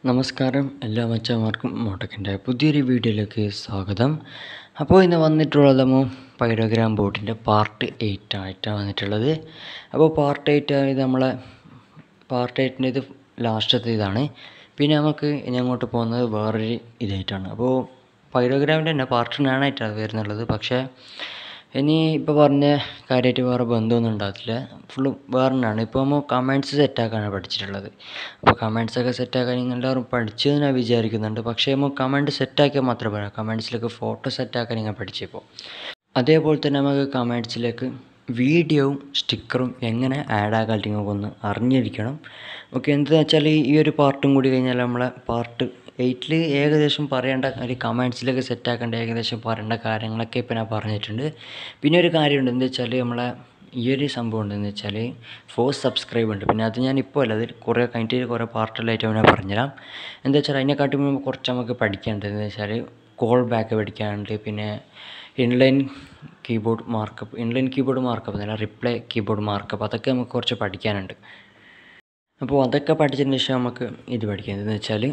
നമസ്കാരം എല്ലാ മച്ചന്മാർക്കും മോട്ടക്കിൻ്റെ പുതിയൊരു വീഡിയോയിലേക്ക് സ്വാഗതം അപ്പോൾ ഇന്ന് വന്നിട്ടുള്ളത് നമ്മൾ പൈഡോഗ്രാം ബോട്ടിൻ്റെ പാർട്ട് എയ്റ്റ് ആയിട്ടാണ് വന്നിട്ടുള്ളത് അപ്പോൾ പാർട്ട് എയ്റ്റ് ഇത് നമ്മളെ പാർട്ട് എയ്റ്റിൻ്റെ ഇത് ലാസ്റ്റത്തെ ഇതാണ് പിന്നെ നമുക്ക് ഇനി അങ്ങോട്ട് പോകുന്നത് വേറൊരു ഇതായിട്ടാണ് അപ്പോൾ പൈഡോഗ്രാമിൻ്റെ തന്നെ പാർട്ട് നയനായിട്ടാണ് വരുന്നുള്ളത് പക്ഷേ ഇനി ഇപ്പോൾ പറഞ്ഞ കാര്യമായിട്ട് വേറെ ബന്ധമൊന്നും ഉണ്ടാകത്തില്ല ഫുള്ള് വേറെ തന്നെയാണ് ഇപ്പോൾ നമ്മൾ കമൻറ്റ്സ് സെറ്റാക്കാനാണ് പഠിച്ചിട്ടുള്ളത് അപ്പോൾ കമൻറ്റ്സ് ഒക്കെ സെറ്റാക്കാൻ നിങ്ങൾ എല്ലാവരും പഠിച്ചു എന്ന് ഞാൻ വിചാരിക്കുന്നുണ്ട് പക്ഷേ നമ്മൾ കമൻറ്റ് സെറ്റാക്കിയാൽ മാത്രമേ പറയാം കമൻറ്റ്സിലേക്ക് ഫോട്ടോ സെറ്റാക്കാൻ നിങ്ങൾ പഠിച്ചപ്പോൾ അതേപോലെ തന്നെ നമുക്ക് കമൻറ്റ്സിലേക്ക് വീഡിയോവും സ്റ്റിക്കറും എങ്ങനെ ആഡ് ആക്കാൻ നിങ്ങൾക്കൊന്ന് അറിഞ്ഞിരിക്കണം ഓക്കെ എന്താണെന്ന് വെച്ചാൽ ഈ ഒരു പാർട്ടും കൂടി കഴിഞ്ഞാൽ നമ്മളെ പാർട്ട് എയ്റ്റിൽ ഏകദേശം പറയേണ്ട ഒരു കമൻറ്റ്സിലൊക്കെ സെറ്റാക്കേണ്ട ഏകദേശം പറയേണ്ട കാര്യങ്ങളൊക്കെ ഇപ്പം ഞാൻ പറഞ്ഞിട്ടുണ്ട് പിന്നെ ഒരു കാര്യമുണ്ട് എന്താ വെച്ചാൽ നമ്മളെ ഈ ഒരു സംഭവം ഉണ്ടെന്ന് വെച്ചാൽ ഫോർ സബ്സ്ക്രൈബ് ഉണ്ട് പിന്നെ അത് ഞാൻ ഇപ്പോൾ അല്ല അത് കുറേ കഴിഞ്ഞിട്ട് കുറേ പാർട്ടിലായിട്ട് ഞാൻ പറഞ്ഞുതരാം എന്താ വെച്ചാൽ അതിനെക്കാട്ടി മുമ്പ് കുറച്ച് നമുക്ക് പഠിക്കാനുണ്ട് എന്താ വെച്ചാൽ കോൾ ബാക്ക് പഠിക്കാനുണ്ട് പിന്നെ inline keyboard markup inline keyboard markup എന്നല്ല റിപ്ലൈ കീബോർഡ് മാർക്കപ്പ് അതൊക്കെ നമുക്ക് കുറച്ച് പഠിക്കാനുണ്ട് അപ്പോൾ അതൊക്കെ പഠിച്ചതിന് ശേഷം നമുക്ക് ഇത് പഠിക്കാം എന്താണെന്ന് വെച്ചാൽ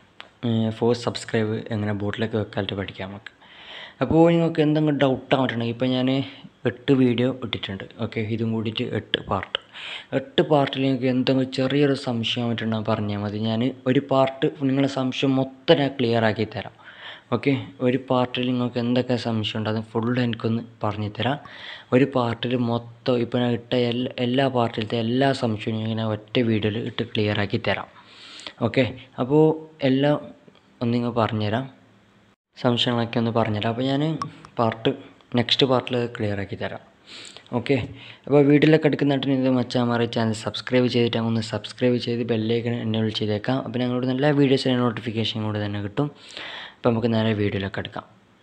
ഫോർ സബ്സ്ക്രൈബ് എങ്ങനെ ബോട്ടിലേക്ക് വെക്കാനായിട്ട് പഠിക്കാം നമുക്ക് അപ്പോൾ നിങ്ങൾക്ക് എന്തെങ്കിലും ഡൗട്ട് ആയിട്ടുണ്ടെങ്കിൽ ഇപ്പോൾ ഞാൻ എട്ട് വീഡിയോ ഇട്ടിട്ടുണ്ട് ഓക്കെ ഇതും കൂടിയിട്ട് എട്ട് പാർട്ട് എട്ട് പാർട്ടിൽ നിങ്ങൾക്ക് എന്തെങ്കിലും ചെറിയൊരു സംശയം ആയിട്ടുണ്ടെങ്കിൽ പറഞ്ഞാൽ മതി ഞാൻ ഒരു പാർട്ട് നിങ്ങളുടെ സംശയം മൊത്തം ഞാൻ ക്ലിയർ ആക്കി തരാം ഓക്കെ ഒരു പാർട്ടിൽ നിങ്ങൾക്ക് എന്തൊക്കെ സംശയം ഉണ്ട് അത് ഫുൾ എനിക്കൊന്ന് പറഞ്ഞു തരാം ഒരു പാർട്ടിൽ മൊത്തം ഇപ്പോൾ ഞാൻ ഇട്ട എല്ലാ എല്ലാ പാർട്ടിലത്തെ എല്ലാ സംശയവും ഞാൻ ഇങ്ങനെ ഒറ്റ വീഡിയോയിൽ ഇട്ട് ക്ലിയർ ആക്കി തരാം ഓക്കെ അപ്പോൾ എല്ലാം ഒന്നിങ്ങ് പറഞ്ഞുതരാം സംശയങ്ങളൊക്കെ ഒന്ന് പറഞ്ഞുതരാം അപ്പോൾ ഞാൻ പാർട്ട് നെക്സ്റ്റ് പാർട്ടിൽ ക്ലിയർ ആക്കി തരാം ഓക്കെ അപ്പോൾ വീട്ടിലൊക്കെ എടുക്കുന്നിട്ട് ഇത് മച്ചാമാറി ചാനൽ സബ്സ്ക്രൈബ് ചെയ്തിട്ട് ഒന്ന് സബ്സ്ക്രൈബ് ചെയ്ത് ബെല്ലേക്ക് എന്നെ ചെയ്തേക്കാം അപ്പോൾ ഞങ്ങളോട് നല്ല വീഡിയോസിൻ്റെ നോട്ടിഫിക്കേഷൻ കൂടെ തന്നെ കിട്ടും അപ്പോൾ നമുക്ക് നേരെ വീഡിയോയിലൊക്കെ എടുക്കാം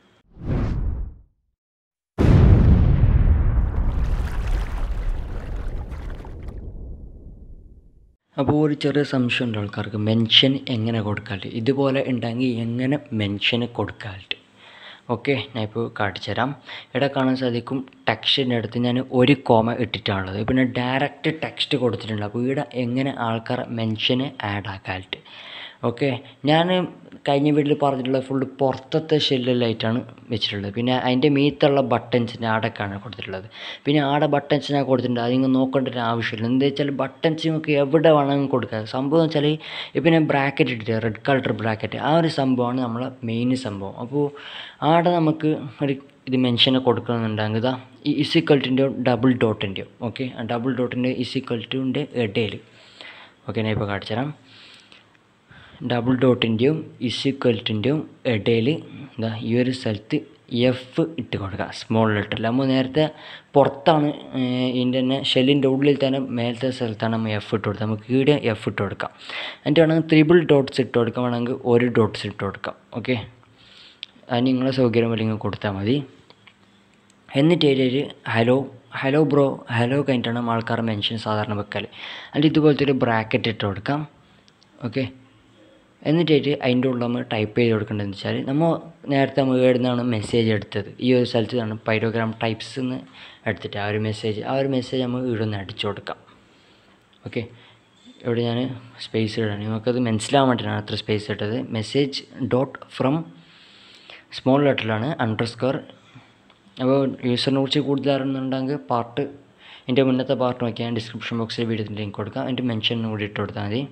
അപ്പോൾ ഒരു ചെറിയ സംശയമുണ്ട് ആൾക്കാർക്ക് മെൻഷൻ എങ്ങനെ കൊടുക്കാറുണ്ട് ഇതുപോലെ ഉണ്ടെങ്കിൽ എങ്ങനെ മെൻഷന് കൊടുക്കാറുണ്ട് ഓക്കെ ഞാൻ ഇപ്പോൾ കാണിച്ചു തരാം ഇവിടെ കാണാൻ സാധിക്കും ടെക്സ്റ്റിൻ്റെ അടുത്ത് ഞാൻ ഒരു കോമ ഇട്ടിട്ടാണുള്ളത് പിന്നെ ഡയറക്റ്റ് ടെക്സ്റ്റ് കൊടുത്തിട്ടുണ്ട് അപ്പോൾ ഇവിടെ എങ്ങനെ ആൾക്കാർ മെൻഷന് ആഡ് ആക്കാറുണ്ട് ഓക്കെ ഞാൻ കഴിഞ്ഞ വീട്ടിൽ പറഞ്ഞിട്ടുള്ളത് ഫുള്ള് പുറത്തത്തെ ഷെല്ലിലായിട്ടാണ് വെച്ചിട്ടുള്ളത് പിന്നെ അതിൻ്റെ മീത്തുള്ള ബട്ടൺസിൻ്റെ ആടൊക്കെയാണ് കൊടുത്തിട്ടുള്ളത് പിന്നെ ആടെ ബട്ടൺസ് ഞാൻ കൊടുത്തിട്ടുണ്ട് അതിങ്ങ് നോക്കേണ്ട ഒരു ആവശ്യമില്ല എന്താ വെച്ചാൽ ബട്ടൺസ് നമുക്ക് എവിടെ വേണമെങ്കിലും കൊടുക്കാം സംഭവം എന്ന് വെച്ചാൽ ഇപ്പം ഞാൻ ബ്രാക്കറ്റ് ഇട്ടിട്ട് റെഡ് കളർ ബ്രാക്കറ്റ് ആ ഒരു സംഭവമാണ് നമ്മളെ മെയിൻ സംഭവം അപ്പോൾ ആടെ നമുക്ക് ഒരു ഇത് മെൻഷൻ കൊടുക്കണമെന്നുണ്ടെങ്കിൽ ഇതാ ഈ ഇസിക്വൽറ്റിൻ്റെയോ ഡബിൾ ഡോട്ടിൻ്റെയോ ഓക്കെ ആ ഡബിൾ ഡോട്ടിൻ്റെ ഇസിക്വൽറ്റിൻ്റെ ഇടയിൽ ഓക്കെ ഞാൻ ഇപ്പോൾ കാണിച്ചു തരാം ഡബിൾ ഡോട്ടിൻ്റെയും ഇസിക്വൽറ്റിൻ്റെയും ഇടയിൽ എന്താ ഈ ഒരു സ്ഥലത്ത് എഫ് ഇട്ട് കൊടുക്കുക സ്മോൾ ലെറ്ററിൽ നമ്മൾ നേരത്തെ പുറത്താണ് ഇതിൻ്റെ തന്നെ ഷെല്ലിൻ്റെ ഉള്ളിൽ തന്നെ മേലത്തെ സ്ഥലത്താണ് നമ്മൾ എഫ് ഇട്ട് കൊടുക്കുക നമുക്ക് ഇവിടെ എഫ് ഇട്ട് കൊടുക്കാം എന്നിട്ട് വേണമെങ്കിൽ ത്രിബിൾ ഡോട്ട്സ് ഇട്ട് കൊടുക്കാം വേണമെങ്കിൽ ഒരു ഡോട്ട്സ് ഇട്ട് കൊടുക്കാം ഓക്കെ അത് നിങ്ങളെ സൗകര്യം പോലെ നിങ്ങൾ കൊടുത്താൽ മതി എന്നിട്ട് ഇതിൽ ഹലോ ഹലോ ബ്രോ ഹലോ കഴിഞ്ഞിട്ടാണ് ആൾക്കാർ മെൻഷൻ സാധാരണ വെക്കൽ എന്നിട്ട് ഇതുപോലത്തെ ഒരു ബ്രാക്കറ്റ് ഇട്ട് കൊടുക്കാം ഓക്കെ എന്നിട്ടായിട്ട് അതിൻ്റെ ഉള്ളിൽ നമ്മൾ ടൈപ്പ് ചെയ്ത് കൊടുക്കേണ്ടതെന്ന് വെച്ചാൽ നമ്മൾ നേരത്തെ നമ്മൾ എവിടുന്നാണ് മെസ്സേജ് എടുത്തത് ഈ ഒരു സ്ഥലത്ത് നിന്നാണ് പൈരോഗ്രാം ടൈപ്സ് എന്ന് എടുത്തിട്ട് ആ ഒരു മെസ്സേജ് ആ ഒരു മെസ്സേജ് നമ്മൾ ഇവിടെ നിന്ന് അടിച്ചു കൊടുക്കാം ഓക്കെ ഇവിടെ ഞാൻ സ്പേസ് ഇടാണ് നിങ്ങൾക്കത് മനസ്സിലാവാൻ വേണ്ടിയിട്ടാണ് അത്ര സ്പേസ് ഇട്ടത് മെസ്സേജ് ഡോട്ട് ഫ്രം സ്മോൾ ലെറ്ററിലാണ് അണ്ടർ സ്കോർ അപ്പോൾ യൂസറിനെ കുറിച്ച് കൂടുതൽ അറിയുന്നുണ്ടെങ്കിൽ പാർട്ട് എൻ്റെ മുന്നത്തെ പാർട്ട് നോക്കിയാൽ ഡിസ്ക്രിപ്ഷൻ ബോക്സിൽ വീഡിയോ ലിങ്ക് കൊടുക്കാം എൻ്റെ മെൻഷൻ കൂടി ഇട്ട് കൊടുത്താൽ മതി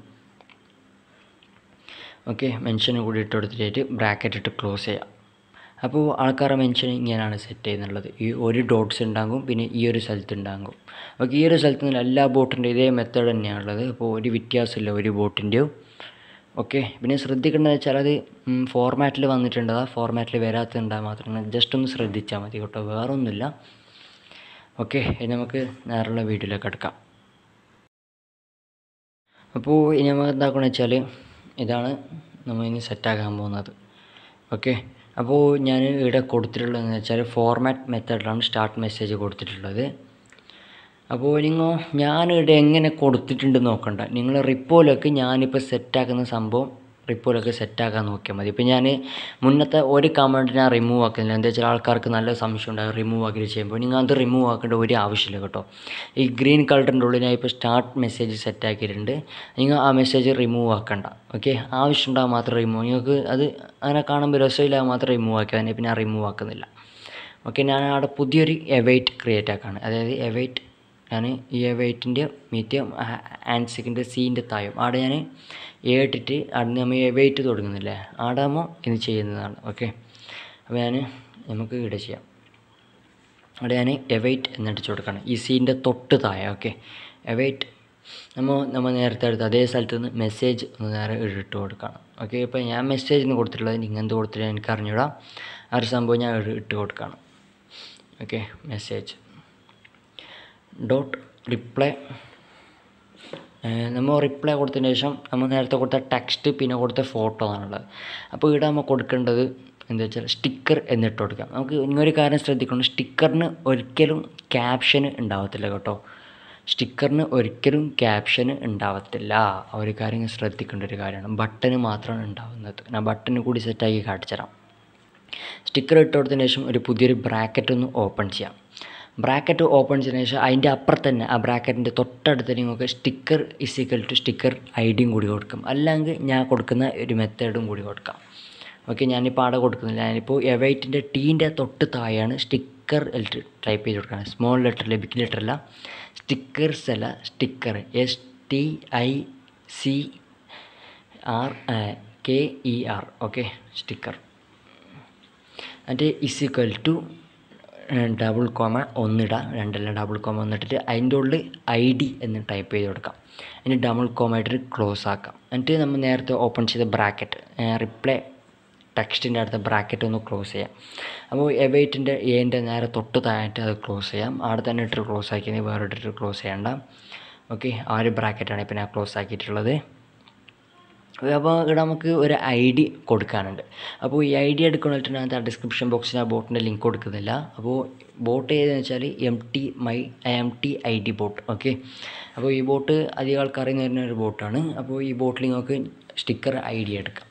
ഓക്കെ മെൻഷൻ കൂടി ഇട്ട് കൊടുത്തിട്ട് ബ്രാക്കറ്റ് ഇട്ട് ക്ലോസ് ചെയ്യാം അപ്പോൾ ആൾക്കാരുടെ മെൻഷൻ ഇങ്ങനെയാണ് സെറ്റ് ചെയ്യുന്നുള്ളത് ഈ ഒരു ഡോട്ട്സ് ഉണ്ടാകും പിന്നെ ഈ ഒരു സ്ഥലത്ത് ഉണ്ടാകും ഓക്കെ ഈ ഒരു സ്ഥലത്ത് നിന്ന് എല്ലാ ബോട്ടിൻ്റെ ഇതേ മെത്തേഡ് തന്നെയാണുള്ളത് അപ്പോൾ ഒരു വ്യത്യാസമില്ല ഒരു ബോട്ടിൻ്റെയും ഓക്കെ പിന്നെ ശ്രദ്ധിക്കേണ്ടത് വെച്ചാൽ അത് ഫോർമാറ്റിൽ വന്നിട്ടുണ്ട് ആ ഫോർമാറ്റിൽ വരാത്തതുണ്ടാകും മാത്രമേ ജസ്റ്റ് ഒന്ന് ശ്രദ്ധിച്ചാൽ മതി കേട്ടോ വേറൊന്നുമില്ല ഓക്കെ ഇനി നമുക്ക് നേരെയുള്ള വീഡിയോയിലേക്ക് എടുക്കാം അപ്പോൾ ഇനി നമ്മൾ എന്താക്കണമെന്ന് വെച്ചാൽ ഇതാണ് നമ്മൾ ഇനി സെറ്റാക്കാൻ പോകുന്നത് ഓക്കെ അപ്പോൾ ഞാൻ ഇവിടെ കൊടുത്തിട്ടുള്ളതെന്ന് വെച്ചാൽ ഫോർമാറ്റ് മെത്തേഡിലാണ് സ്റ്റാർട്ട് മെസ്സേജ് കൊടുത്തിട്ടുള്ളത് അപ്പോൾ നിങ്ങൾ ഞാനിവിടെ എങ്ങനെ കൊടുത്തിട്ടുണ്ട് നോക്കണ്ട നിങ്ങൾ റിപ്പോയിലൊക്കെ ഞാനിപ്പോൾ സെറ്റാക്കുന്ന സംഭവം റിപ്പോലൊക്കെ സെറ്റാക്കാൻ നോക്കിയാൽ മതി ഇപ്പോൾ ഞാൻ മുന്നത്തെ ഒരു കമൻറ്റ് ഞാൻ റിമൂവ് ആക്കുന്നില്ല എന്താ വെച്ചാൽ ആൾക്കാർക്ക് നല്ല സംശയം ഉണ്ടാകും റിമൂവ് ആക്കി ചെയ്യുമ്പോൾ നിങ്ങൾ അത് റിമൂവ് ആക്കേണ്ട ഒരു ആവശ്യമില്ല കേട്ടോ ഈ ഗ്രീൻ കളറിൻ്റെ ഉള്ളിൽ ഞാൻ ഇപ്പോൾ സ്റ്റാർട്ട് മെസ്സേജ് സെറ്റ് ആക്കിയിട്ടുണ്ട് നിങ്ങൾ ആ മെസ്സേജ് റിമൂവ് ആക്കണ്ട ഓക്കെ ആവശ്യമുണ്ടാകും മാത്രം റിമൂവ് നിങ്ങൾക്ക് അത് അങ്ങനെ കാണുമ്പോൾ രസമില്ല മാത്രം റിമൂവ് ആക്കിയാൽ അതിനെ പിന്നെ റിമൂവ് ആക്കുന്നില്ല ഓക്കെ ഞാൻ അവിടെ പുതിയൊരു എവൈറ്റ് ക്രിയേറ്റ് ആക്കാണ് അതായത് എവൈറ്റ് ഞാൻ ഈ എവൈറ്റിൻ്റെ മീറ്റ് ആൻസിക്കിൻ്റെ സീൻ്റെ താഴെ അവിടെ ഞാൻ ഏട്ടിട്ട് അവിടെ നമ്മൾ എവൈറ്റ് തുടങ്ങുന്നില്ലേ അവിടെ ആകുമ്പോൾ ഇത് ചെയ്യുന്നതാണ് ഓക്കെ അപ്പോൾ ഞാൻ നമുക്ക് ഇവിടെ ചെയ്യാം അവിടെ ഞാൻ എവൈറ്റ് എന്നടിച്ച് കൊടുക്കണം ഈ സീൻ്റെ തൊട്ട് താഴെ ഓക്കെ എവൈറ്റ് നമ്മൾ നമ്മൾ നേരത്തെ എടുത്ത അതേ സ്ഥലത്ത് നിന്ന് മെസ്സേജ് ഒന്ന് നേരെ ഇട്ട് കൊടുക്കണം ഓക്കെ ഇപ്പോൾ ഞാൻ മെസ്സേജിന് കൊടുത്തിട്ടുള്ളത് നിങ്ങൾ എന്ത് കൊടുത്തില്ല എനിക്ക് അറിഞ്ഞൂടാ ആ ഒരു സംഭവം ഞാൻ ഇട്ട് കൊടുക്കണം ഓക്കെ മെസ്സേജ് ഡോട്ട് റിപ്ലൈ നമ്മൾ റിപ്ലൈ കൊടുത്തതിന് ശേഷം നമ്മൾ നേരത്തെ കൊടുത്ത ടെക്സ്റ്റ് പിന്നെ കൊടുത്ത ഫോട്ടോ ആണുള്ളത് അപ്പോൾ ഇവിടെ നമ്മൾ കൊടുക്കേണ്ടത് എന്താ വെച്ചാൽ സ്റ്റിക്കർ എന്നിട്ട് കൊടുക്കാം നമുക്ക് ഇങ്ങനൊരു കാര്യം ശ്രദ്ധിക്കണം സ്റ്റിക്കറിന് ഒരിക്കലും ക്യാപ്ഷന് ഉണ്ടാവത്തില്ല കേട്ടോ സ്റ്റിക്കറിന് ഒരിക്കലും ക്യാപ്ഷന് ഉണ്ടാവത്തില്ല ആ ഒരു കാര്യം ഇങ്ങ് ശ്രദ്ധിക്കേണ്ട ഒരു കാര്യമാണ് ബട്ടന് മാത്രമാണ് ഉണ്ടാവുന്നത് ഞാൻ ബട്ടന് കൂടി സെറ്റാക്കി കാണിച്ചുതരാം സ്റ്റിക്കർ ഇട്ട് കൊടുത്തതിന് ശേഷം ഒരു പുതിയൊരു ബ്രാക്കറ്റ് ഒന്ന് ഓപ്പൺ ചെയ്യാം ബ്രാക്കറ്റ് ഓപ്പൺ ചെയ്തതിന് ശേഷം അതിൻ്റെ അപ്പുറത്ത് തന്നെ ആ ബ്രാക്കറ്റിൻ്റെ തൊട്ടടുത്ത് നിങ്ങൾക്ക് sticker is equal to sticker I ഡിയും കൂടി കൊടുക്കും അല്ലെങ്കിൽ ഞാൻ കൊടുക്കുന്ന ഒരു മെത്തേഡും കൂടി കൊടുക്കാം ഓക്കെ ഞാനിപ്പോൾ അവിടെ കൊടുക്കുന്നില്ല ഞാനിപ്പോൾ എവൈറ്റിൻ്റെ ടീൻ്റെ തൊട്ട് താഴെയാണ് സ്റ്റിക്കർ ടൈപ്പ് ചെയ്ത് കൊടുക്കുന്നത് സ്മോൾ ലെറ്ററിൽ ബിഗ് ലെറ്റർ അല്ല സ്റ്റിക്കേഴ്സ് അല്ല sticker S T I C K E R okay ഓക്കെ സ്റ്റിക്കർ അതിൻ്റെ is equal to double comma ഒന്നിടാം രണ്ടല്ല ഡബിൾ കോമ ഒന്നിട്ടിട്ട് അതിൻ്റെ ഉള്ളിൽ ഐ ഡി എന്ന് ടൈപ്പ് ചെയ്ത് കൊടുക്കാം അതിന് ഡബിൾ കോമ ഇട്ടിട്ട് ക്ലോസ് ആക്കാം എന്നിട്ട് നമ്മൾ നേരത്തെ ഓപ്പൺ ചെയ്ത ബ്രാക്കറ്റ് റിപ്ലൈ ടെക്സ്റ്റിൻ്റെ അടുത്ത ബ്രാക്കറ്റ് ഒന്ന് ക്ലോസ് ചെയ്യാം അപ്പോൾ എവൈറ്റിൻ്റെ എൻ്റെ നേരെ തൊട്ട് താഴായിട്ട് അത് ക്ലോസ് ചെയ്യാം അവിടെ തന്നെ ഇട്ടിട്ട് ക്ലോസ് ആക്കിയത് വേറെ ഇട്ടിട്ട് ക്ലോസ് ചെയ്യണ്ട ഓക്കെ ആ ഒരു ബ്രാക്കറ്റാണ് ഇപ്പോൾ ഞാൻ ക്ലോസ് ആക്കിയിട്ടുള്ളത് അപ്പോൾ ഇവിടെ നമുക്ക് ഒരു ഐ ഡി കൊടുക്കാനുണ്ട് അപ്പോൾ ഈ ഐ ഡി എടുക്കണമെന്നിട്ട് ആ ഡിസ്ക്രിപ്ഷൻ ബോക്സിൽ ആ ബോട്ടിൻ്റെ ലിങ്ക് കൊടുക്കുന്നില്ല അപ്പോൾ ബോട്ട് ഏതെന്ന് വെച്ചാൽ M T my M T I D bot okay അപ്പോൾ ഈ ബോട്ട് അധികം ആൾക്കാർ അറിയുന്ന വരുന്ന ഒരു ബോട്ടാണ് അപ്പോൾ ഈ ബോട്ടിൽ നിങ്ങൾക്ക് സ്റ്റിക്കർ ഐ ഡി എടുക്കാം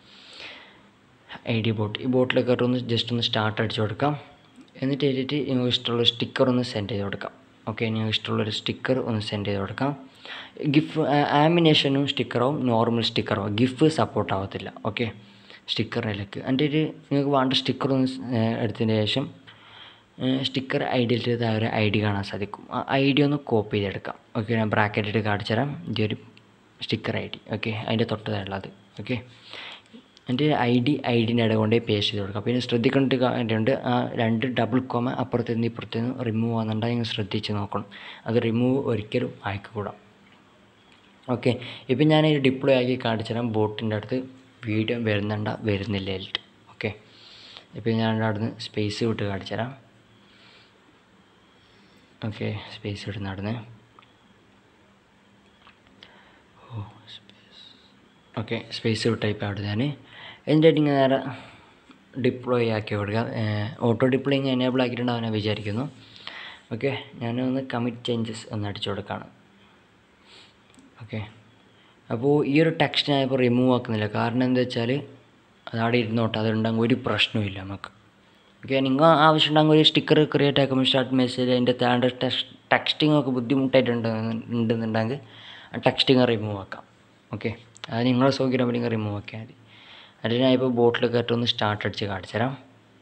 ഐ ഡി ബോട്ട് ഈ ബോട്ടിലൊക്കെ ഒന്ന് ജസ്റ്റ് ഒന്ന് സ്റ്റാർട്ട് അടിച്ച് കൊടുക്കാം എന്നിട്ട് എഴുതിയിട്ട് നിങ്ങൾക്ക് ഇഷ്ടമുള്ള സ്റ്റിക്കർ ഒന്ന് സെൻഡ് ചെയ്ത് കൊടുക്കാം ഓക്കെ നിങ്ങൾക്ക് ഇഷ്ടമുള്ളൊരു സ്റ്റിക്കർ ഒന്ന് സെൻഡ് ചെയ്ത് കൊടുക്കാം ഗിഫ് ആമിനേഷനും സ്റ്റിക്കറാവും നോർമൽ സ്റ്റിക്കറാവും ഗിഫ് സപ്പോർട്ട് ആവത്തില്ല ഓക്കെ സ്റ്റിക്കറിലേക്ക് അതിൻ്റെ ഒരു നിങ്ങൾക്ക് വേണ്ട സ്റ്റിക്കർ ഒന്ന് എടുത്തതിന് ശേഷം സ്റ്റിക്കർ ഐ ഡിയിൽ ഒരു ഐ ഡി കാണാൻ സാധിക്കും ആ ഐ ഡി ഒന്ന് കോപ്പി ചെയ്തെടുക്കാം ഓക്കെ ഞാൻ ബ്രാക്കറ്റ് ഇട്ട് കാണിച്ചു തരാം ഇതൊരു സ്റ്റിക്കർ ഐ ഡി ഓക്കെ അതിൻ്റെ തൊട്ടതായുള്ളത് ഓക്കെ എൻ്റെ ഐ ഡി ഐ ഡിൻ്റെ ഇട കൊണ്ടേ പേസ്റ്റ് ചെയ്ത് കൊടുക്കാം പിന്നെ ശ്രദ്ധിക്കേണ്ട കാര്യമുണ്ട് ആ രണ്ട് ഡബിൾ കോമ അപ്പുറത്ത് നിന്ന് ഇപ്പുറത്ത് നിന്ന് റിമൂവ് ആകുന്നുണ്ടെങ്കിൽ ശ്രദ്ധിച്ച് നോക്കണം അത് റിമൂവ് ഒരിക്കലും ആയിക്കൂടാം ഓക്കെ ഇപ്പം ഞാൻ ഡിപ്ലോയ് ആക്കി കാണിച്ചു തരാം ബോട്ടിൻ്റെ അടുത്ത് വീഡിയോ വരുന്നുണ്ട വരുന്നില്ല എൽറ്റ് ഓക്കെ ഇപ്പം ഞാൻ അവിടുന്ന് സ്പേസ് വിട്ട് കാണിച്ചു തരാം ഓക്കെ സ്പേസ് വിട്ട് നടന്ന് ഓ സ്പേസ് ഓക്കെ സ്പേസ് വിട്ട് ടൈപ്പ് അവിടെ ഞാൻ എന്നിട്ട് ഇങ്ങനെ നേരെ ഡിപ്ലോയ് ആക്കി കൊടുക്കുക ഓട്ടോ ഡിപ്ലോയിങ് എനേബിൾ ആക്കിയിട്ടുണ്ടാവും ഞാൻ വിചാരിക്കുന്നു ഓക്കെ ഞാനൊന്ന് കമ്മിറ്റ് ചേഞ്ചസ് ഒന്ന് അടിച്ചു കൊടുക്കുകയാണ് ഓക്കെ അപ്പോൾ ഈ ഒരു ടെക്സ്റ്റ് ഞാൻ ഇപ്പോൾ റിമൂവ് ആക്കുന്നില്ല കാരണം എന്താ വെച്ചാൽ അതവിടെ ഇരുന്നോട്ടെ അതുണ്ടെങ്കിൽ ഒരു പ്രശ്നവുമില്ല നമുക്ക് ഓക്കെ നിങ്ങൾ ആവശ്യമുണ്ടെങ്കിൽ ഒരു സ്റ്റിക്കർ ക്രിയേറ്റ് ആക്കുമ്പോൾ സ്റ്റാർട്ട് മെസ്സേജ് അതിൻ്റെ താഴെ ടെക്സ്റ്റിംഗ് ഒക്കെ ബുദ്ധിമുട്ടായിട്ടുണ്ട് ഉണ്ടെന്നുണ്ടെങ്കിൽ ആ ടെക്സ്റ്റിങ് റിമൂവ് ആക്കാം ഓക്കെ അത് നിങ്ങളെ സൗകര്യം നിങ്ങൾ റിമൂവ് ആക്കിയാൽ മതി അതിന് ഞാൻ ഇപ്പോൾ ബോട്ടിലൊക്കെ ആയിട്ട് ഒന്ന് സ്റ്റാർട്ട് അടിച്ച് കാണിച്ചു തരാം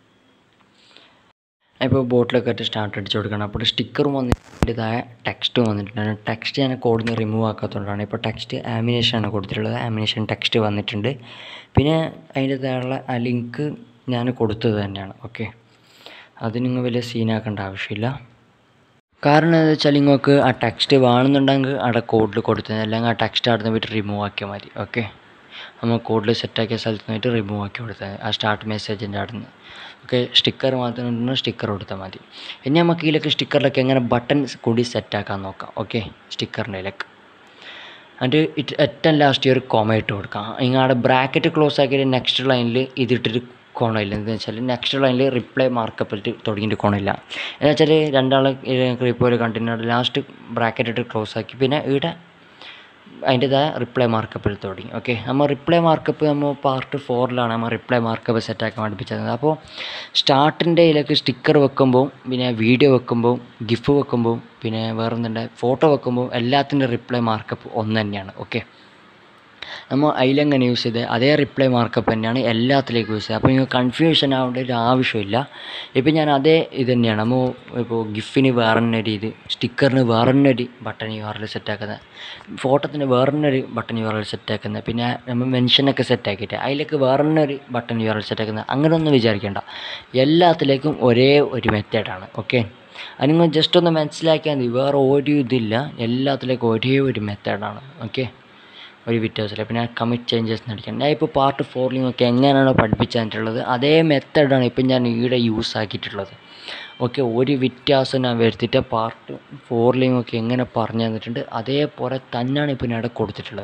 ഇപ്പോൾ ബോട്ടിലൊക്കെ ആയിട്ട് സ്റ്റാർട്ട് അടിച്ച് കൊടുക്കണം അപ്പോൾ സ്റ്റിക്കറും വന്നിട്ട് താഴെ ടെക്സ്റ്റും വന്നിട്ടുണ്ട് ടെക്സ്റ്റ് ഞാൻ കോഡിൽ നിന്ന് റിമൂവ് ആക്കാത്തതുകൊണ്ടാണ് ഇപ്പോൾ ടെക്സ്റ്റ് ആമിനേഷനാണ് കൊടുത്തിട്ടുള്ളത് ആമിനേഷൻ ടെക്സ്റ്റ് വന്നിട്ടുണ്ട് പിന്നെ അതിൻ്റെ താഴെയുള്ള ആ ലിങ്ക് ഞാൻ കൊടുത്തത് തന്നെയാണ് ഓക്കെ അത് നിങ്ങൾ വലിയ സീനാക്കേണ്ട ആവശ്യമില്ല കാരണം എന്താ വെച്ചാൽ നിങ്ങൾക്ക് ആ ടെക്സ്റ്റ് വേണമെന്നുണ്ടെങ്കിൽ അവിടെ കോഡിൽ കൊടുത്തത് അല്ലെങ്കിൽ ആ ടെക്സ്റ്റ് അവിടെ നിന്ന് പോയിട്ട് റിമൂവ് ആക്കിയാൽ മതി ഓക്കെ നമ്മൾ കോഡിൽ സെറ്റാക്കിയ സ്ഥലത്ത് നിന്നിട്ട് റിമൂവ് ആക്കി കൊടുത്താൽ ആ സ്റ്റാർട്ട് മെസ്സേജിൻ്റെ അവിടെ നിന്ന് ഓക്കെ സ്റ്റിക്കർ മാത്രം ഉണ്ടെങ്കിൽ സ്റ്റിക്കർ കൊടുത്താൽ മതി ഇനി നമുക്ക് ഇതിലൊക്കെ സ്റ്റിക്കറിലൊക്കെ എങ്ങനെ ബട്ടൺസ് കൂടി സെറ്റാക്കാൻ നോക്കാം ഓക്കെ സ്റ്റിക്കറിൻ്റെ അതിൻ്റെ ഇറ്റ് ഏറ്റവും ലാസ്റ്റ് ഒരു കോമ ഇട്ട് കൊടുക്കാം ഇങ്ങാടെ ബ്രാക്കറ്റ് ക്ലോസ് ആക്കിയിട്ട് നെക്സ്റ്റ് ലൈനിൽ ഇതിട്ടൊരു കോണമില്ല എന്താ വെച്ചാൽ നെക്സ്റ്റ് ലൈനിൽ റിപ്ലൈ മാർക്കപ്പിൽ തുടങ്ങിയിട്ട് കോണില്ല എന്ന് വെച്ചാൽ രണ്ടാൾ ഇപ്പോൾ ഒരു കണ്ടിന്യൂ ലാസ്റ്റ് ബ്രാക്കറ്റ് ഇട്ട് ക്ലോസ് ആക്കി പിന്നെ ഇവിടെ അതിൻ്റെതായ റിപ്ലൈ മാർക്കപ്പ് എടുത്ത് തുടങ്ങി ഓക്കെ നമ്മൾ റിപ്ലൈ മാർക്കപ്പ് നമ്മൾ പാർട്ട് ഫോറിലാണ് നമ്മൾ റിപ്ലൈ മാർക്കപ്പ് സെറ്റാക്കാൻ പഠിപ്പിച്ചത് അപ്പോൾ സ്റ്റാർട്ടിൻ്റെ ഇതിലേക്ക് സ്റ്റിക്കർ വെക്കുമ്പോൾ പിന്നെ വീഡിയോ വെക്കുമ്പോൾ ഗിഫ് വെക്കുമ്പോൾ പിന്നെ വേറെ എന്തുണ്ട് ഫോട്ടോ വെക്കുമ്പോൾ എല്ലാത്തിൻ്റെ റിപ്ലൈ മാർക്കപ്പ് ഒന്ന് തന്നെയാണ് ഓക്കെ നമ്മൾ അതിലെങ്ങനെ യൂസ് ചെയ്ത് അതേ റിപ്ലൈ മാർക്കപ്പ് തന്നെയാണ് എല്ലാത്തിലേക്കും യൂസ് ചെയ്യുക അപ്പോൾ നിങ്ങൾക്ക് കൺഫ്യൂഷൻ ആവേണ്ട ഒരു ആവശ്യമില്ല ഇപ്പം ഞാൻ അതേ ഇത് തന്നെയാണ് നമ്മൾ ഇപ്പോൾ ഗിഫിന് വേറെ തന്നെ ഒരു ഇത് സ്റ്റിക്കറിന് വേറെ തന്നെ ഒരു ബട്ടൺ യു ആർ എൽ സെറ്റാക്കുന്നത് ഫോട്ടോത്തിന് വേറെ തന്നെ ഒരു ബട്ടൺ യു ആർ എൽ സെറ്റാക്കുന്നത് പിന്നെ നമ്മൾ മെൻഷനൊക്കെ സെറ്റാക്കിയിട്ട് അതിലേക്ക് വേറെ തന്നെ ഒരു ബട്ടൺ യു ആർ എൽ സെറ്റാക്കുന്നത് അങ്ങനെ ഒന്നും വിചാരിക്കേണ്ട എല്ലാത്തിലേക്കും ഒരേ ഒരു മെത്തേഡാണ് ഓക്കെ അത് നിങ്ങൾ ജസ്റ്റ് ഒന്ന് മനസ്സിലാക്കിയാൽ മതി വേറെ ഒരു ഇതില്ല എല്ലാത്തിലേക്കും ഒരേ ഒരു മെത്തേഡാണ് ഓക്കെ ഒരു വ്യത്യാസമില്ല പിന്നെ കമ്മിറ്റ് ചേഞ്ചസ് അടിക്കണം ഞാൻ ഇപ്പോൾ പാർട്ട് ഫോറിൽ നിങ്ങൾക്ക് എങ്ങനെയാണോ പഠിപ്പിച്ചു തന്നിട്ടുള്ളത് അതേ മെത്തേഡാണ് ഇപ്പം ഞാൻ ഈടെ യൂസ് ആക്കിയിട്ടുള്ളത് ഓക്കെ ഒരു വ്യത്യാസം ഞാൻ വരുത്തിയിട്ട് പാർട്ട് ഫോറിൽ നിങ്ങൾക്ക് എങ്ങനെ പറഞ്ഞു തന്നിട്ടുണ്ട് അതേപോലെ തന്നെയാണ് ഇപ്പം ഞാൻ ഇവിടെ കൊടുത്തിട്ടുള്ളത്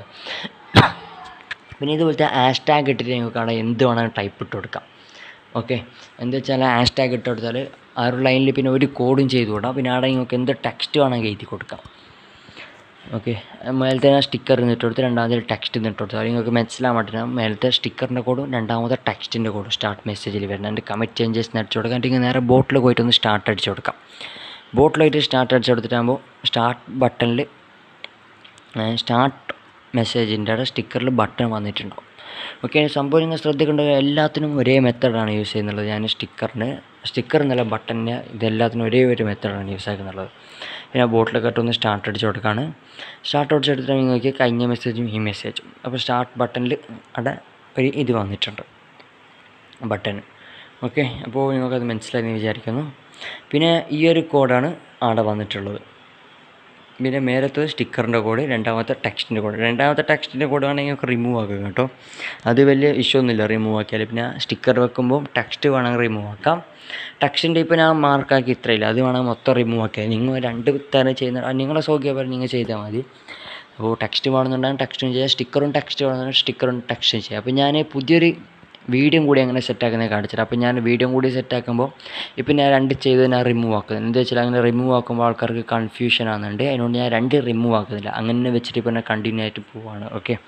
പിന്നെ ഇതുപോലത്തെ ഹാഷ്ടാഗ് ഇട്ടിട്ട് നിങ്ങൾക്ക് അവിടെ എന്ത് വേണമെങ്കിലും ടൈപ്പ് ഇട്ട് കൊടുക്കാം ഓക്കെ എന്താ വെച്ചാൽ ഹാഷ്ടാഗ് ഇട്ട് കൊടുത്താൽ ആ ഒരു ലൈനിൽ പിന്നെ ഒരു കോഡും ചെയ്ത് വിടാം പിന്നെ അവിടെ നിങ്ങൾക്ക് എന്ത് ടെക്സ്റ്റ് വേണമെങ്കിൽ എഴുതി കൊടുക്കാം ഓക്കെ മേലത്തെ സ്റ്റിക്കർ ഇട്ട് കൊടുത്ത് രണ്ടാമത്തെ ടെക്സ്റ്റ് ഇട്ട് കൊടുത്തു അത് നിങ്ങൾക്ക് മനസ്സിലാൻ പറ്റില്ല മേലത്തെ സ്റ്റിക്കറിൻ്റെ കോഡും രണ്ടാമത്തെ ടെക്സ്റ്റിൻ്റെ കോഡും സ്റ്റാർട്ട് മെസ്സേജിൽ വരുന്നത് എൻ്റെ കമ്മിറ്റ് ചേഞ്ചസ് അടിച്ചു കൊടുക്കാം അല്ലെങ്കിൽ നേരെ ബോട്ടിൽ പോയിട്ട് ഒന്ന് സ്റ്റാർട്ട് അടിച്ചു കൊടുക്കാം ബോട്ടിലായിട്ട് സ്റ്റാർട്ട് അടിച്ചു കൊടുത്തിട്ടാകുമ്പോൾ സ്റ്റാർട്ട് ബട്ടണിൽ സ്റ്റാർട്ട് മെസ്സേജിൻ്റെ അവിടെ സ്റ്റിക്കറിൽ ബട്ടൺ വന്നിട്ടുണ്ടാവും ഓക്കെ സംഭവം നിങ്ങൾ ശ്രദ്ധിക്കേണ്ട എല്ലാത്തിനും ഒരേ മെത്തഡാണ് യൂസ് ചെയ്യുന്നുള്ളത് ഞാൻ സ്റ്റിക്കറിന് സ്റ്റിക്കർ എന്നല്ല ബട്ടണിന് ഇതെല്ലാത്തിനും ഒരേ ഒരു മെത്തഡാണ് യൂസ് ആക്കുന്നുള്ളത് പിന്നെ ബോട്ടിലൊക്കെ ഇട്ടൊന്ന് സ്റ്റാർട്ട് അടിച്ച് കൊടുക്കുകയാണ് സ്റ്റാർട്ട് അടിച്ച് കൊടുത്തിട്ട് നിങ്ങൾക്ക് കഴിഞ്ഞ മെസ്സേജും ഈ മെസ്സേജും അപ്പോൾ സ്റ്റാർട്ട് ബട്ടണിൽ അവിടെ ഒരു ഇത് വന്നിട്ടുണ്ട് ബട്ടൺ ഓക്കെ അപ്പോൾ നിങ്ങൾക്കത് മനസ്സിലായി എന്ന് വിചാരിക്കുന്നു പിന്നെ ഈ ഒരു കോഡാണ് അവിടെ വന്നിട്ടുള്ളത് പിന്നെ മേലത്തെ സ്റ്റിക്കറിൻ്റെ കോഡ് രണ്ടാമത്തെ ടെക്സ്റ്റിൻ്റെ കോഡ് രണ്ടാമത്തെ ടെക്സ്റ്റിൻ്റെ കോഡ് വേണമെങ്കിൽ നിങ്ങൾക്ക് റിമൂവ് ആക്കാം കേട്ടോ അത് വലിയ ഇഷ്യൂ ഒന്നുമില്ല റിമൂവ് ആക്കിയാൽ പിന്നെ സ്റ്റിക്കർ വെക്കുമ്പോൾ ടെക്സ്റ്റ് വേണമെങ്കിൽ റിമൂവ് ആക്കാം ടെക്സ്റ്റിൻ്റെ ഇപ്പോൾ ഞാൻ മാർക്കാക്കി ഇത്രയില്ല അത് വേണമെങ്കിൽ മൊത്തം റിമൂവ് ആക്കിയാൽ നിങ്ങൾ രണ്ട് തരം ചെയ്യുന്ന അത് നിങ്ങളെ സൗകര്യം നിങ്ങൾ ചെയ്താൽ മതി അപ്പോൾ ടെക്സ്റ്റ് വേണമെന്നുണ്ടെങ്കിൽ ടെക്സ്റ്റും ചെയ്യാം സ്റ്റിക്കറും ടെക്സ്റ്റ് വേണമെന്നുണ്ടെങ്കിൽ സ്റ്റിക്കറും ടെക്സ്റ്റും ചെയ്യാം അപ്പോൾ ഞാൻ പുതിയൊരു വീഡിയോ കൂടി അങ്ങനെ സെറ്റാക്കുന്നത് കാണിച്ചിട്ട് അപ്പോൾ ഞാൻ വീഡിയോ കൂടി സെറ്റാക്കുമ്പോൾ ഇപ്പം ഞാൻ രണ്ട് ചെയ്ത് ഞാൻ റിമൂവ് ആക്കുന്നത് എന്താ വെച്ചാൽ അങ്ങനെ റിമൂവ് ആക്കുമ്പോൾ ആൾക്കാർക്ക് കൺഫ്യൂഷൻ ആകുന്നുണ്ട് അതിനുകൊണ്ട് ഞാൻ രണ്ട് റിമൂവ് ആക്കുന്നില്ല അങ്ങനെ വെച്ചിട്ട് ഇപ്പോൾ ഞാൻ കണ്ടിന്യൂ ആയിട്ട് പോവാണ് ഓക്കെ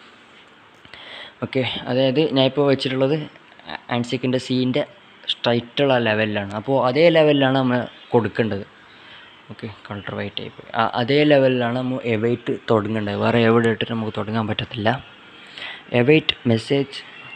ഓക്കെ അതായത് ഞാൻ ഇപ്പോൾ വെച്ചിട്ടുള്ളത് ആൻസിക്കിൻ്റെ സീൻ്റെ സ്ട്രൈറ്റുള്ള ലെവലിലാണ് അപ്പോൾ അതേ ലെവലിലാണ് നമ്മൾ കൊടുക്കേണ്ടത് ഓക്കെ കളർ വൈറ്റ് ആയി പോയി അതേ ലെവലിലാണ് നമ്മൾ എവൈറ്റ് തുടങ്ങേണ്ടത് വേറെ എവിടെ ഇട്ടിട്ട് നമുക്ക് തുടങ്ങാൻ പറ്റത്തില്ല എവൈറ്റ് മെസ്സേജ്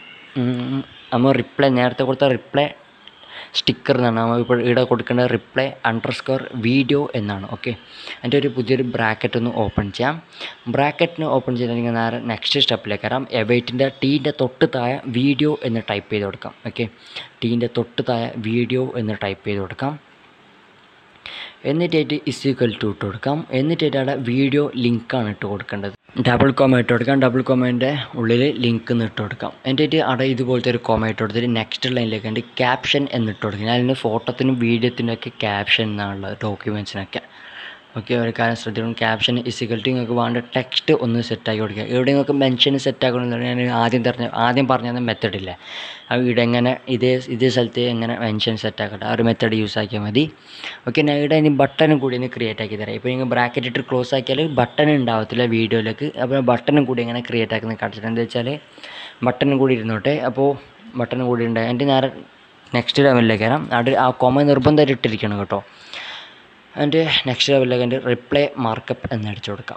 നമ്മൾ റിപ്ലൈ നേരത്തെ കൊടുത്ത റിപ്ലൈ സ്റ്റിക്കർ എന്നാണ് നമ്മൾ ഇപ്പോൾ ഇവിടെ കൊടുക്കേണ്ട റിപ്ലൈ അണ്ടർ സ്കോർ വീഡിയോ എന്നാണ് ഓക്കെ അതിൻ്റെ ഒരു പുതിയൊരു ബ്രാക്കറ്റ് ഒന്ന് ഓപ്പൺ ചെയ്യാം ബ്രാക്കറ്റിന് ഓപ്പൺ ചെയ്തിട്ടുണ്ടെങ്കിൽ നേരെ നെക്സ്റ്റ് സ്റ്റെപ്പിലേക്ക് വരാം എവൈറ്റിൻ്റെ ടീൻ്റെ തൊട്ട് താഴെ വീഡിയോ എന്ന് ടൈപ്പ് ചെയ്ത് കൊടുക്കാം ഓക്കെ ടീൻ്റെ തൊട്ട് താഴെ വീഡിയോ എന്ന് ടൈപ്പ് ചെയ്ത് കൊടുക്കാം എന്നിട്ടായിട്ട് ഇസ് ഈക്വൽ ടു ഇട്ട് കൊടുക്കാം എന്നിട്ടായിട്ട് അവിടെ വീഡിയോ ലിങ്കാണ് ഇട്ട് കൊടുക്കേണ്ടത് ഡബിൾ കോമ ഇട്ട് കൊടുക്കാം ഡബിൾ കോമേൻ്റെ ഉള്ളിൽ ലിങ്ക് എന്ന് ഇട്ട് കൊടുക്കാം എന്നിട്ട് അവിടെ ഇതുപോലത്തെ ഒരു കോമ ഇട്ട് കൊടുത്തിട്ട് നെക്സ്റ്റ് ലൈനിലേക്ക് ഉണ്ട് ക്യാപ്ഷൻ എന്നിട്ട് കൊടുക്കും ഞാൻ അതിന് ഫോട്ടോത്തിനും വീഡിയോത്തിനും ഒക്കെ ക്യാപ്ഷൻ എന്നാണുള്ളത് ഡോക്യുമെൻറ്റ്സിനൊക്കെ ഓക്കെ ഒരു കാര്യം ശ്രദ്ധിക്കണം ക്യാപ്ഷൻ ഇസിക്കൽട്ടി നിങ്ങൾക്ക് വേണ്ട ടെക്സ്റ്റ് ഒന്ന് സെറ്റാക്കി കൊടുക്കുക ഇവിടെ നിങ്ങൾക്ക് മെൻഷൻ സെറ്റാക്കണമെന്ന് ഞാൻ ആദ്യം പറഞ്ഞ ആദ്യം പറഞ്ഞ മെത്തഡില്ലേ ആ ഇവിടെ എങ്ങനെ ഇതേ ഇതേ സ്ഥലത്ത് എങ്ങനെ മെൻഷൻ സെറ്റാക്കട്ടെ ആ ഒരു മെത്തഡ് യൂസ് ആക്കിയാൽ മതി ഓക്കെ ഞാൻ ഇവിടെ ഇനി ബട്ടണും കൂടി ഒന്ന് ക്രിയേറ്റ് ആക്കി തരാം ഇപ്പോൾ നിങ്ങൾ ബ്രാക്കറ്റ് ഇട്ട് ക്ലോസ് ആക്കിയാൽ ബട്ടൺ ഉണ്ടാവത്തില്ല വീഡിയോയിലേക്ക് അപ്പോൾ ബട്ടണും കൂടി എങ്ങനെ ക്രിയേറ്റ് ആക്കുന്നത് കാണിച്ചിട്ട് എന്താ വെച്ചാൽ ബട്ടണും കൂടി ഇരുന്നോട്ടെ അപ്പോൾ ബട്ടണും കൂടി ഉണ്ട് എൻ്റെ നേരെ നെക്സ്റ്റ് ലെവലിലേക്ക് വരാം അവിടെ ആ കൊമ നിർബന്ധമായിട്ട് ഇട്ടിരിക്കണം കേട്ടോ അതിൻ്റെ നെക്സ്റ്റ് ലെവലിലേക്ക് എൻ്റെ റിപ്ലൈ മാർക്കപ്പ് എന്ന് അടിച്ചു കൊടുക്കാം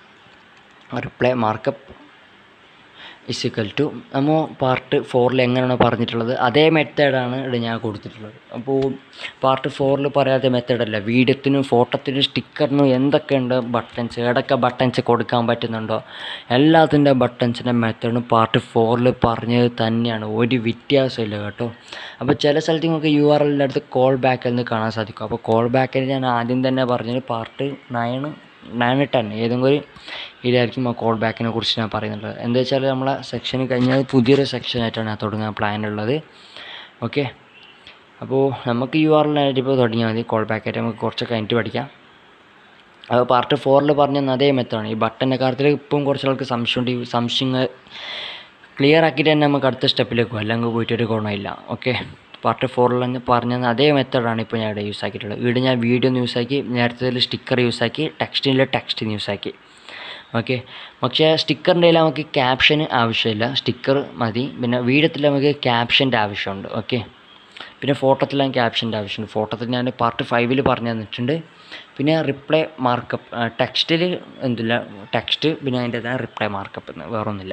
റിപ്ലൈ മാർക്കപ്പ് ഇസിക്കൽ ടു നമ്മൾ പാർട്ട് ഫോറിൽ എങ്ങനെയാണോ പറഞ്ഞിട്ടുള്ളത് അതേ മെത്തേഡാണ് ഇവിടെ ഞാൻ കൊടുത്തിട്ടുള്ളത് അപ്പോൾ പാർട്ട് ഫോറിൽ പറയാത്ത മെത്തേഡല്ല വീഡിയോത്തിനും ഫോട്ടോത്തിനും സ്റ്റിക്കറിനും എന്തൊക്കെയുണ്ട് ബട്ടൺസ് ഏതൊക്കെ ബട്ടൺസ് കൊടുക്കാൻ പറ്റുന്നുണ്ടോ എല്ലാത്തിൻ്റെ ബട്ടൺസിൻ്റെ മെത്തേഡും പാർട്ട് ഫോറിൽ പറഞ്ഞത് തന്നെയാണ് ഒരു വ്യത്യാസമില്ല കേട്ടോ അപ്പോൾ ചില സ്ഥലത്ത് നിങ്ങൾക്ക് യു ആർ എല്ലിൻ്റെ അടുത്ത് കോൾ ബാക്ക് എന്ന് കാണാൻ സാധിക്കും അപ്പോൾ കോൾ ബാക്കിൽ ഞാൻ ആദ്യം തന്നെ പറഞ്ഞത് പാർട്ട് നയൻ നയൻ ടെൻ ഏതെങ്കിലും ഒരു ഇതിലായിരിക്കും ആ കോൾ ബാക്കിനെ കുറിച്ച് ഞാൻ പറയുന്നുള്ളത് എന്താ വെച്ചാൽ നമ്മളെ സെക്ഷൻ കഴിഞ്ഞാൽ പുതിയൊരു സെക്ഷനായിട്ടാണ് ഞാൻ തുടങ്ങാൻ പ്ലാൻ ഉള്ളത് ഓക്കെ അപ്പോൾ നമുക്ക് യു ആർ എല്ലായിട്ട് ഇപ്പോൾ തുടങ്ങിയാൽ മതി കോൾ ബാക്കായിട്ട് നമുക്ക് കുറച്ച് കഴിഞ്ഞിട്ട് പഠിക്കാം അപ്പോൾ പാർട്ട് ഫോറിൽ പറഞ്ഞ അതേ മെത്തേഡാണ് ഈ ബട്ടൻ്റെ കാര്യത്തിൽ ഇപ്പം കുറച്ച് ആൾക്ക് സംശയമുണ്ട് ഈ സംശയങ്ങൾ ക്ലിയർ ആക്കിയിട്ട് തന്നെ നമുക്ക് അടുത്ത സ്റ്റെപ്പിലേക്ക് പോകും അല്ലെങ്കിൽ പോയിട്ട് ഒരു ഗുണമില്ല ഓക്കെ പാർട്ട് ഫോറിൽ തന്നെ പറഞ്ഞ അതേ മെത്തേഡാണ് ഇപ്പോൾ ഞാൻ ഇവിടെ യൂസ് ആക്കിയിട്ടുള്ളത് ഇവിടെ ഞാൻ വീഡിയോ യൂസ് ആക്കി നേരത്തെ സ്റ്റിക്കർ യൂസ് ആക്കി ടെക്സ്റ്റിൻ്റെ ടെക്സ്റ്റ് യൂസ് ആക്കി ഓക്കെ പക്ഷേ സ്റ്റിക്കറിൻ്റെ നമുക്ക് ക്യാപ്ഷന് ആവശ്യമില്ല സ്റ്റിക്കർ മതി പിന്നെ വീഡിയോത്തിൽ നമുക്ക് ക്യാപ്ഷൻ്റെ ആവശ്യമുണ്ട് ഓക്കെ പിന്നെ ഫോട്ടോത്തിലാണ് ക്യാപ്ഷൻ്റെ ആവശ്യമുണ്ട് ഫോട്ടോത്തിൽ ഞാൻ പാർട്ട് ഫൈവിൽ പറഞ്ഞു തന്നിട്ടുണ്ട് പിന്നെ റിപ്ലൈ മാർക്കപ്പ് ടെക്സ്റ്റിൽ എന്തില്ല ടെക്സ്റ്റ് പിന്നെ അതിൻ്റെതായ റിപ്ലൈ മാർക്കപ്പ് എന്ന് വേറൊന്നുമില്ല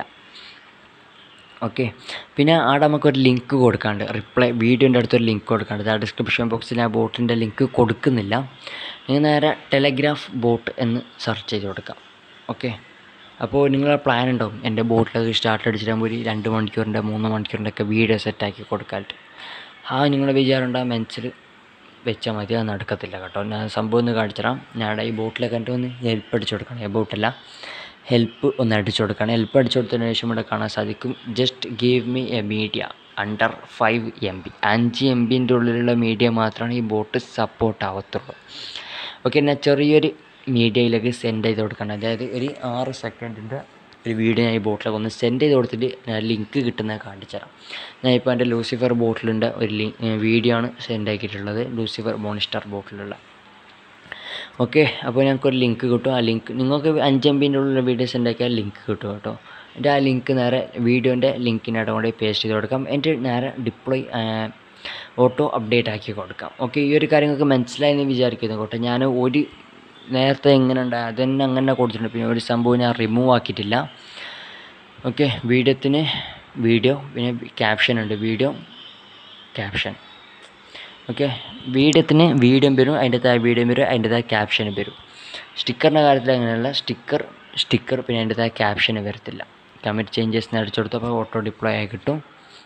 ഓക്കെ പിന്നെ അവിടെ നമുക്കൊരു ലിങ്ക് കൊടുക്കാണ്ട് റിപ്ലൈ വീഡിയോൻ്റെ അടുത്തൊരു ലിങ്ക് കൊടുക്കാണ്ട് ആ ഡിസ്ക്രിപ്ഷൻ ബോക്സിൽ ആ ബോട്ടിൻ്റെ ലിങ്ക് കൊടുക്കുന്നില്ല നിങ്ങൾ നേരെ ടെലഗ്രാഫ് ബോട്ട് എന്ന് സെർച്ച് ചെയ്ത് കൊടുക്കാം ഓക്കെ അപ്പോൾ നിങ്ങളെ പ്ലാൻ ഉണ്ടാവും എൻ്റെ ബോട്ടിലത് സ്റ്റാർട്ട് അടിച്ചിട്ടാകുമ്പോൾ ഒരു രണ്ട് മണിക്കൂറിൻ്റെ മൂന്ന് മണിക്കൂറിൻ്റെ ഒക്കെ വീഡിയോ സെറ്റാക്കി കൊടുക്കാനായിട്ട് ആ നിങ്ങളെ വിചാരം ആ മെൻസിൽ വെച്ചാൽ മതി അത് നടക്കത്തില്ല കേട്ടോ ഞാൻ സംഭവം ഒന്ന് കാണിച്ചുതരാം ഞാൻ ഈ ബോട്ടിലൊക്കെ കണ്ടിട്ട് ഒന്ന് ഹെൽപ്പ് അടിച്ചു കൊടുക്കണം ഈ ബോട്ടല്ല ഹെൽപ്പ് ഒന്ന് അടിച്ചു കൊടുക്കണം ഹെൽപ്പ് അടിച്ചു കൊടുത്തതിന് ശേഷം ഇവിടെ കാണാൻ സാധിക്കും just give me a media under five M B അഞ്ച് എം ബിൻ്റെ ഉള്ളിലുള്ള മീഡിയ മാത്രമാണ് ഈ ബോട്ട് സപ്പോർട്ട് ആവത്തുള്ളൂ ഓക്കെ ഞാൻ ചെറിയൊരു മീഡിയയിലേക്ക് സെൻഡ് ചെയ്ത് കൊടുക്കണം അതായത് ഒരു ആറ് സെക്കൻഡിൻ്റെ ഒരു വീഡിയോ ഞാൻ ഈ ബോട്ടിലൊക്കെ ഒന്ന് സെൻഡ് ചെയ്ത് കൊടുത്തിട്ട് ഞാൻ ലിങ്ക് കിട്ടുന്നത് കാണിച്ചു തരാം ഞാൻ ഇപ്പോൾ എൻ്റെ ലൂസിഫർ ബോട്ടിലിൻ്റെ ഒരു ലിങ്ക് വീഡിയോ ആണ് സെൻഡ് ആക്കിയിട്ടുള്ളത് ലൂസിഫർ മോണിസ്റ്റർ ബോട്ടിലുള്ള ഓക്കെ അപ്പോൾ ഞങ്ങൾക്കൊരു ലിങ്ക് കിട്ടും ആ ലിങ്ക് നിങ്ങൾക്ക് അഞ്ച് എം ബിൻ്റെ ഉള്ളിലുള്ള വീഡിയോ സെൻഡ് ആക്കിയാൽ ലിങ്ക് കിട്ടും കേട്ടോ എൻ്റെ ആ ലിങ്ക് നേരെ വീഡിയോൻ്റെ ലിങ്കിനവിടെ കൊണ്ട് പേസ്റ്റ് ചെയ്ത് കൊടുക്കാം എൻ്റെ നേരെ ഡിപ്ലോയ് ഓട്ടോ അപ്ഡേറ്റ് ആക്കി കൊടുക്കാം ഓക്കെ ഈ ഒരു കാര്യങ്ങൾക്ക് മനസ്സിലായെന്ന് വിചാരിക്കുന്നു കേട്ടോ ഞാൻ ഒരു നേരത്തെ എങ്ങനെ ഉണ്ടായി അതന്നെ അങ്ങനെ കൊടുത്തിട്ടുണ്ട് പിന്നെ ഒരു സംഭവം ഞാൻ റിമൂവ് ആക്കിയിട്ടില്ല ഓക്കെ വീഡിയോത്തിന് വീഡിയോ പിന്നെ ക്യാപ്ഷൻ ഉണ്ട് വീഡിയോ ക്യാപ്ഷൻ ഓക്കെ വീഡിയോത്തിന് വീഡിയോ വരും അതിൻ്റെതായ വീഡിയോ വരും അതിൻ്റെതായ ക്യാപ്ഷനും വരും സ്റ്റിക്കറിൻ്റെ കാര്യത്തിൽ അങ്ങനെയല്ല സ്റ്റിക്കർ സ്റ്റിക്കർ പിന്നെ അതിൻ്റെതായ ക്യാപ്ഷന് വരത്തില്ല കമൻറ്റ് ചേഞ്ചസ് അടിച്ചു കൊടുത്തപ്പോൾ ഓട്ടോ ഡിപ്ലോയ് ആയി കിട്ടും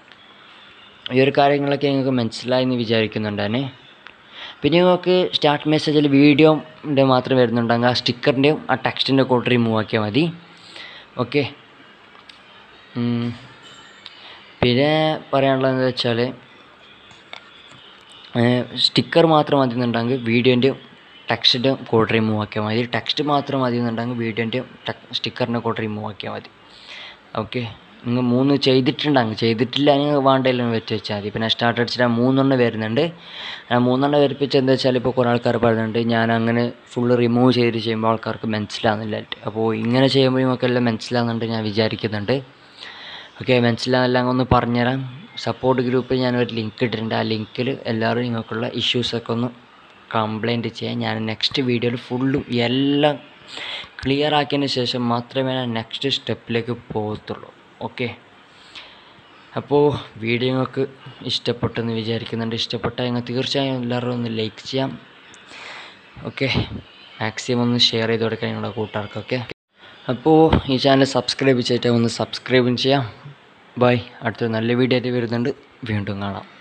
ഈ ഒരു കാര്യങ്ങളൊക്കെ നിങ്ങൾക്ക് മനസ്സിലായി എന്ന് വിചാരിക്കുന്നുണ്ടാണ് പിന്നെ നിങ്ങൾക്ക് സ്റ്റാർട്ട് മെസ്സേജിൽ വീഡിയോൻ്റെ മാത്രം വരുന്നുണ്ടെങ്കിൽ ആ സ്റ്റിക്കറിൻ്റെയും ആ ടെക്സ്റ്റിൻ്റെ കൂടെ റിമൂവ് ആക്കിയാൽ മതി ഓക്കെ പിന്നെ പറയാനുള്ളതെന്ന് വെച്ചാൽ സ്റ്റിക്കർ മാത്രം മതി എന്നുണ്ടെങ്കിൽ വീഡിയോൻ്റെയും ടെക്സ്റ്റിൻ്റെ കോഡ് റിമൂവ് ആക്കിയാൽ മതി ടെക്സ്റ്റ് മാത്രം മതി എന്നുണ്ടെങ്കിൽ വീഡിയോൻ്റെയും സ്റ്റിക്കറിൻ്റെ കോഡ് റിമൂവ് ആക്കിയാൽ മതി ഓക്കെ നിങ്ങൾ മൂന്ന് ചെയ്തിട്ടുണ്ടെങ്കിൽ ചെയ്തിട്ടില്ല നിങ്ങൾ വേണ്ടല്ലോ വെച്ച് വെച്ചാൽ മതി പിന്നെ സ്റ്റാർട്ട് അടിച്ചിട്ട് ആ മൂന്നെണ്ണം വരുന്നുണ്ട് ആ മൂന്നെണ്ണം വരപ്പിച്ച് എന്താ വെച്ചാൽ ഇപ്പോൾ കുറേ ആൾക്കാർ പറയുന്നുണ്ട് ഞാൻ അങ്ങനെ ഫുള്ള് റിമൂവ് ചെയ്ത് ചെയ്യുമ്പോൾ ആൾക്കാർക്ക് മനസ്സിലാകുന്നില്ല അപ്പോൾ ഇങ്ങനെ ചെയ്യുമ്പോൾ നിങ്ങൾക്കെല്ലാം മനസ്സിലാകുന്നുണ്ട് ഞാൻ വിചാരിക്കുന്നുണ്ട് ഓക്കെ മനസ്സിലാകുന്നില്ല ഒന്ന് പറഞ്ഞുതരാം സപ്പോർട്ട് ഗ്രൂപ്പിൽ ഞാനൊരു ലിങ്ക് ഇട്ടിട്ടുണ്ട് ആ ലിങ്കിൽ എല്ലാവരും നിങ്ങൾക്കുള്ള ഇഷ്യൂസൊക്കെ ഒന്ന് കംപ്ലൈൻറ്റ് ചെയ്യാൻ ഞാൻ നെക്സ്റ്റ് വീഡിയോയിൽ ഫുള്ളും എല്ലാം ക്ലിയർ ആക്കിയതിന് ശേഷം മാത്രമേ ഞാൻ നെക്സ്റ്റ് സ്റ്റെപ്പിലേക്ക് പോകത്തുള്ളൂ ഓക്കെ അപ്പോൾ വീഡിയോ നിങ്ങൾക്ക് ഇഷ്ടപ്പെട്ടെന്ന് വിചാരിക്കുന്നുണ്ട് ഇഷ്ടപ്പെട്ടാൽ നിങ്ങൾ തീർച്ചയായും എല്ലാവരും ഒന്ന് ലൈക്ക് ചെയ്യാം ഓക്കെ മാക്സിമം ഒന്ന് ഷെയർ ചെയ്ത് കൊടുക്കാൻ നിങ്ങളുടെ കൂട്ടുകാർക്കൊക്കെ അപ്പോൾ ഈ ചാനൽ സബ്സ്ക്രൈബ് ചെയ്തിട്ട് ഒന്ന് സബ്സ്ക്രൈബും ചെയ്യാം ബൈ അടുത്ത നല്ല വീഡിയോ ആയിട്ട് വരുന്നുണ്ട് വീണ്ടും കാണാം